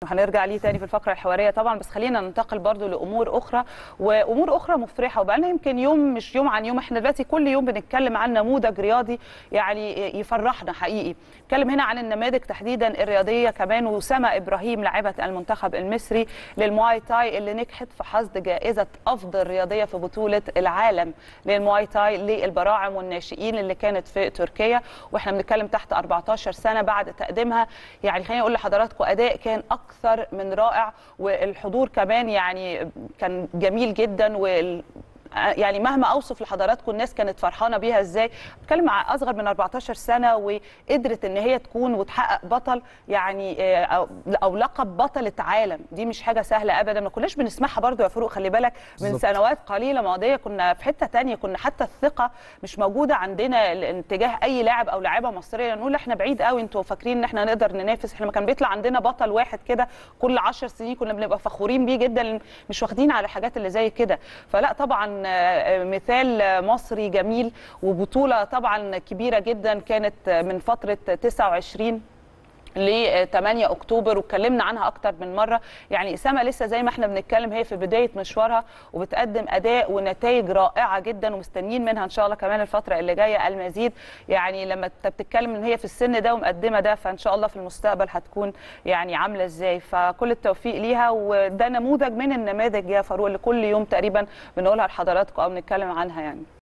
وهنرجع ليه تاني في الفقره الحواريه طبعا بس خلينا ننتقل برضو لامور اخرى وامور اخرى مفرحه وبقالنا يمكن يوم مش يوم عن يوم احنا دلوقتي كل يوم بنتكلم عن نموذج رياضي يعني يفرحنا حقيقي نتكلم هنا عن النماذج تحديدا الرياضيه كمان وسما ابراهيم لاعبه المنتخب المصري للمواي تاي اللي نجحت في حصد جائزه افضل رياضيه في بطوله العالم للمواي تاي للبراعم والناشئين اللي كانت في تركيا واحنا بنتكلم تحت 14 سنه بعد تقديمها يعني خليني اقول لحضراتكم اداء كان اكثر من رائع والحضور كمان يعني كان جميل جدا وال يعني مهما اوصف لحضراتكم الناس كانت فرحانه بيها ازاي بتكلم مع اصغر من 14 سنه وقدرت ان هي تكون وتحقق بطل يعني او, أو لقب بطله عالم دي مش حاجه سهله ابدا ما كناش بنسمعها برضو يا فاروق خلي بالك من بالظبط. سنوات قليله ماضيه كنا في حته تانية كنا حتى الثقه مش موجوده عندنا تجاه اي لاعب او لاعبه مصريه نقول احنا بعيد قوي انتوا فاكرين ان احنا نقدر ننافس احنا ما كان بيطلع عندنا بطل واحد كده كل 10 سنين كنا بنبقى فخورين بيه جدا مش واخدين على الحاجات اللي زي كده فلا طبعا آه، مثال مصري جميل وبطوله طبعا كبيره جدا كانت من فتره 29 ل 8 اكتوبر واتكلمنا عنها اكتر من مره يعني سما لسه زي ما احنا بنتكلم هي في بدايه مشوارها وبتقدم اداء ونتائج رائعه جدا ومستنيين منها ان شاء الله كمان الفتره اللي جايه المزيد يعني لما انت بتتكلم ان هي في السن ده ومقدمه ده فان شاء الله في المستقبل هتكون يعني عامله ازاي فكل التوفيق ليها وده نموذج من النماذج يا فاروق اللي كل يوم تقريبا بنقولها لحضراتكم او بنتكلم عنها يعني